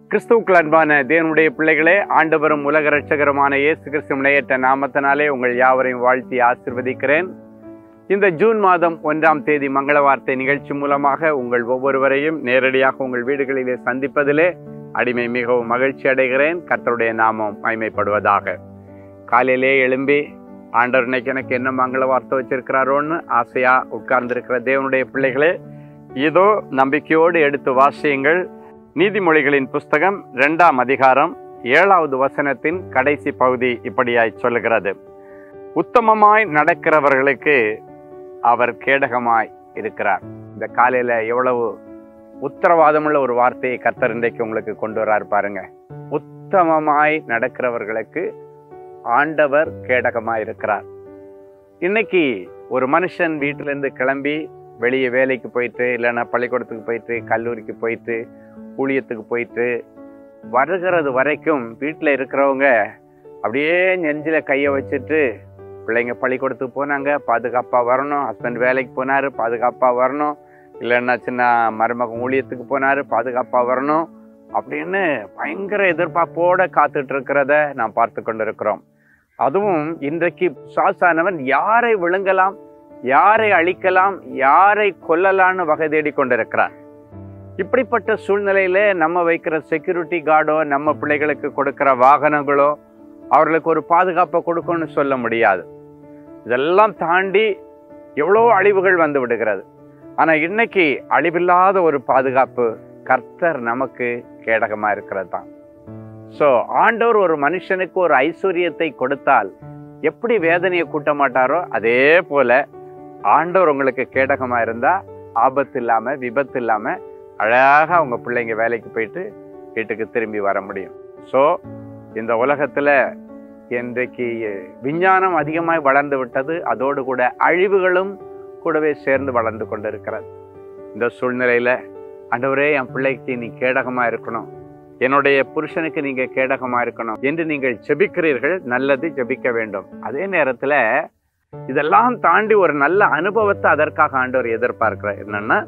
கிறிஸ்துவுக்குள் அன்பான தேவனுடைய பிள்ளைகளே ஆண்டவரும் உலக ரட்சகருமான இயேசு கிறிஸ்து முனையற்ற நாமத்தினாலே உங்கள் யாவரையும் வாழ்த்தி ஆசிர்வதிக்கிறேன் இந்த ஜூன் மாதம் ஒன்றாம் தேதி மங்கள வார்த்தை நிகழ்ச்சி மூலமாக உங்கள் ஒவ்வொருவரையும் நேரடியாக உங்கள் வீடுகளிலே சந்திப்பதிலே அடிமை மிகவும் மகிழ்ச்சி அடைகிறேன் கர்த்தருடைய நாமம் மகிமைப்படுவதாக காலையிலே எழும்பி ஆண்டவர் இன்னைக்கு எனக்கு என்ன மங்கள வார்த்தை வச்சிருக்கிறாரோன்னு ஆசையா உட்கார்ந்திருக்கிற தேவனுடைய பிள்ளைகளே இதோ நம்பிக்கையோடு எடுத்து வாசியுங்கள் நீதிமொழிகளின் புஸ்தகம் இரண்டாம் அதிகாரம் ஏழாவது வசனத்தின் கடைசி பகுதி இப்படியாய் சொல்லுகிறது உத்தமமாய் நடக்கிறவர்களுக்கு அவர் கேடகமாய் இருக்கிறார் இந்த காலையில எவ்வளவு உத்தரவாதமுள்ள ஒரு வார்த்தையை கர்த்தர் இன்றைக்கு உங்களுக்கு கொண்டு வரார் பாருங்க உத்தமமாய் நடக்கிறவர்களுக்கு ஆண்டவர் கேடகமாய் இருக்கிறார் இன்னைக்கு ஒரு மனுஷன் வீட்டிலேருந்து கிளம்பி வெளியே வேலைக்கு போயிட்டு இல்லைன்னா பள்ளிக்கூடத்துக்கு போயிட்டு கல்லூரிக்கு போயிட்டு ஊழியத்துக்கு போயிட்டு வருகிறது வரைக்கும் வீட்டில் இருக்கிறவங்க அப்படியே நெஞ்சில் கையை வச்சுட்டு பிள்ளைங்க பள்ளிக்கூடத்துக்கு போனாங்க பாதுகாப்பாக வரணும் ஹஸ்பண்ட் வேலைக்கு போனார் பாதுகாப்பாக வரணும் இல்லைன்னா சின்ன மருமகன் ஊழியத்துக்கு போனார் பாதுகாப்பாக வரணும் அப்படின்னு பயங்கர எதிர்பார்ப்போட காத்துட்டு இருக்கிறத நாம் பார்த்து கொண்டிருக்கிறோம் அதுவும் இன்றைக்கு சாசானவன் யாரை விழுங்கலாம் யாரை அழிக்கலாம் யாரை கொல்லலாம்னு வகை தேடி கொண்டிருக்கிறான் இப்படிப்பட்ட சூழ்நிலையில நம்ம வைக்கிற செக்யூரிட்டி கார்டோ நம்ம பிள்ளைகளுக்கு கொடுக்கிற வாகனங்களோ அவர்களுக்கு ஒரு பாதுகாப்பை கொடுக்கும்னு சொல்ல முடியாது இதெல்லாம் தாண்டி எவ்வளோ அழிவுகள் வந்து விடுகிறது ஆனா இன்னைக்கு அழிவில்லாத ஒரு பாதுகாப்பு கர்த்தர் நமக்கு கேடகமா இருக்கிறது தான் ஸோ ஆண்டவர் ஒரு மனுஷனுக்கு ஒரு ஐஸ்வர்யத்தை கொடுத்தால் எப்படி வேதனையை கூட்ட மாட்டாரோ அதே போல ஆண்டவர் உங்களுக்கு கேடகமா இருந்தா ஆபத்து இல்லாம விபத்து இல்லாம அழகா உங்க பிள்ளைங்க வேலைக்கு போயிட்டு வீட்டுக்கு திரும்பி வர முடியும் ஸோ இந்த உலகத்துல இன்றைக்கு விஞ்ஞானம் அதிகமாய் வளர்ந்து விட்டது அதோடு கூட அழிவுகளும் கூடவே சேர்ந்து வளர்ந்து கொண்டிருக்கிறது இந்த சூழ்நிலையில ஆண்டவரே என் பிள்ளைக்கு நீ கேடகமா இருக்கணும் என்னுடைய புருஷனுக்கு நீங்க கேடகமா இருக்கணும் என்று நீங்கள் ஜெபிக்கிறீர்கள் நல்லது ஜெபிக்க வேண்டும் அதே நேரத்துல இதெல்லாம் தாண்டி ஒரு நல்ல அனுபவத்தை அதற்காக ஆண்டவர் எதிர்பார்க்கிறார் என்னன்னா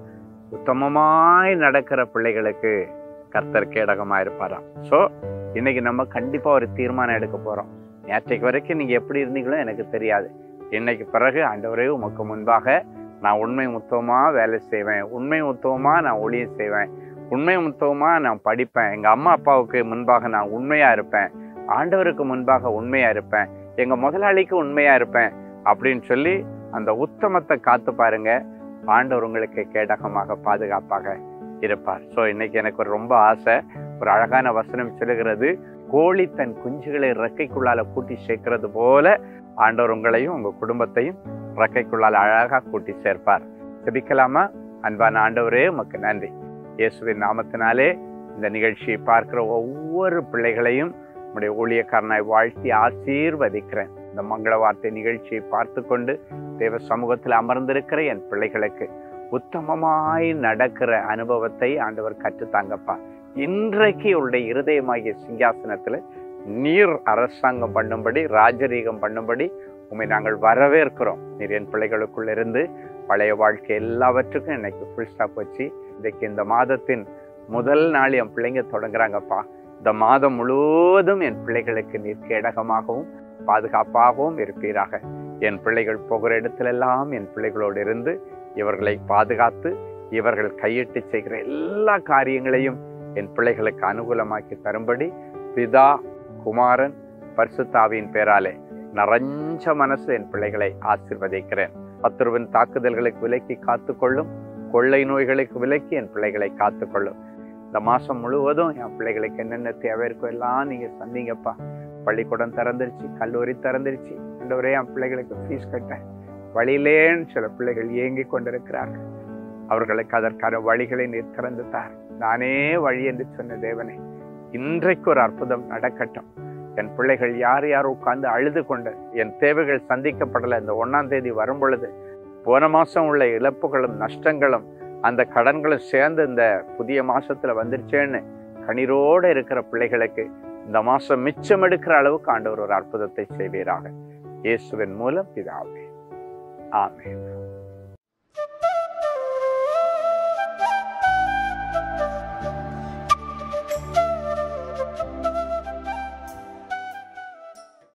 உத்தமமாய் நடக்கிற பிள்ளைகளுக்கு கர்த்தர் கேடகமா இருப்பாராம் ஸோ இன்னைக்கு நம்ம கண்டிப்பா ஒரு தீர்மானம் எடுக்க போறோம் நேற்றைக்கு வரைக்கும் நீங்க எப்படி இருந்தீங்களோ எனக்கு தெரியாது இன்னைக்கு பிறகு ஆண்டவரே உமக்கு முன்பாக நான் உண்மை முத்தமா வேலை செய்வேன் உண்மை முத்தமா நான் ஒளியம் செய்வேன் உண்மை முத்தமா நான் படிப்பேன் எங்க அம்மா அப்பாவுக்கு முன்பாக நான் உண்மையா இருப்பேன் ஆண்டவருக்கு முன்பாக உண்மையா இருப்பேன் எங்க முதலாளிக்கு உண்மையா இருப்பேன் அப்படின்னு சொல்லி அந்த உத்தமத்தை காத்து பாருங்க ஆண்டவர் உங்களுக்கு கேடகமாக பாதுகாப்பாக இருப்பார் ஸோ இன்னைக்கு எனக்கு ஒரு ரொம்ப ஆசை ஒரு அழகான வசனம் சொல்லுகிறது கோழி தன் குஞ்சுகளை ரெக்கைக்குள்ளால கூட்டி சேர்க்கிறது போல ஆண்டவர் உங்களையும் உங்க குடும்பத்தையும் ரெக்கைக்குள்ளால அழகா கூட்டி சேர்ப்பார் ஜெபிக்கலாமா அன்பான ஆண்டவரே உமக்கு நன்றி இயேசுவின் நாமத்தினாலே இந்த நிகழ்ச்சியை பார்க்கிற ஒவ்வொரு பிள்ளைகளையும் நம்முடைய ஊழியக்காரனாய் வாழ்த்தி ஆசீர்வதிக்கிறேன் இந்த மங்கள வார்த்தை நிகழ்ச்சியை பார்த்து கொண்டு தேவ சமூகத்தில் அமர்ந்திருக்கிற என் பிள்ளைகளுக்கு உத்தமமாய் நடக்கிற அனுபவத்தை ஆண்டவர் கற்றுத்தாங்கப்பா இன்றைக்கு உங்களுடைய இருதயமாகிய சிங்காசனத்துல நீர் அரசாங்கம் பண்ணும்படி ராஜரீகம் பண்ணும்படி உண்மை நாங்கள் வரவேற்கிறோம் நீர் என் பிள்ளைகளுக்குள்ள இருந்து பழைய வாழ்க்கை எல்லாவற்றுக்கும் இன்னைக்கு ஃபுல் ஸ்டாப் வச்சு இன்றைக்கு இந்த மாதத்தின் முதல் நாள் என் பிள்ளைங்க தொடங்குறாங்கப்பா இந்த மாதம் முழுவதும் என் பிள்ளைகளுக்கு நீர் கேடகமாகவும் பாதுகாப்பாகவும் இருப்பீராக என் பிள்ளைகள் போகிற இடத்திலெல்லாம் என் பிள்ளைகளோடு இருந்து இவர்களை பாதுகாத்து இவர்கள் கையிட்டு செய்கிற எல்லா காரியங்களையும் என் பிள்ளைகளுக்கு அனுகூலமாக்கி தரும்படி பிதா குமாரன் பரிசுத்தாவின் பேராலே நிறைஞ்ச மனசு என் பிள்ளைகளை ஆசிர்வதிக்கிறேன் பத்துருவின் தாக்குதல்களுக்கு விலக்கி காத்துக்கொள்ளும் கொள்ளை நோய்களுக்கு விலக்கி என் பிள்ளைகளை காத்துக்கொள்ளும் இந்த மாசம் முழுவதும் என் பிள்ளைகளுக்கு என்னென்ன தேவை இருக்கோ எல்லாம் நீங்க சந்தீங்கப்பா பள்ளிக்கூடம் திறந்துருச்சு கல்லூரி திறந்துருச்சு ஆண்டவரே என் பிள்ளைகளுக்கு ஃபீஸ் கட்ட வழியிலேன்னு சில பிள்ளைகள் ஏங்கி கொண்டிருக்கிறார்கள் அவர்களுக்கு அதற்கான வழிகளை நீர் திறந்து தார் நானே வழி என்று சொன்ன தேவனே இன்றைக்கு ஒரு அற்புதம் நடக்கட்டும் என் பிள்ளைகள் யார் யார் உட்கார்ந்து அழுது கொண்டு என் தேவைகள் சந்திக்கப்படலை இந்த ஒன்னாம் தேதி வரும் பொழுது போன மாசம் உள்ள இழப்புகளும் நஷ்டங்களும் அந்த கடன்களும் சேர்ந்து இந்த புதிய மாசத்துல வந்துருச்சேன்னு கண்ணீரோடு இருக்கிற பிள்ளைகளுக்கு இந்த மாசம் மிச்சம் எடுக்கிற அளவுக்கு ஆண்டவர் ஒரு அற்புதத்தை செய்வீராக இயேசுவின் மூலம் பிதாவே ஆமென்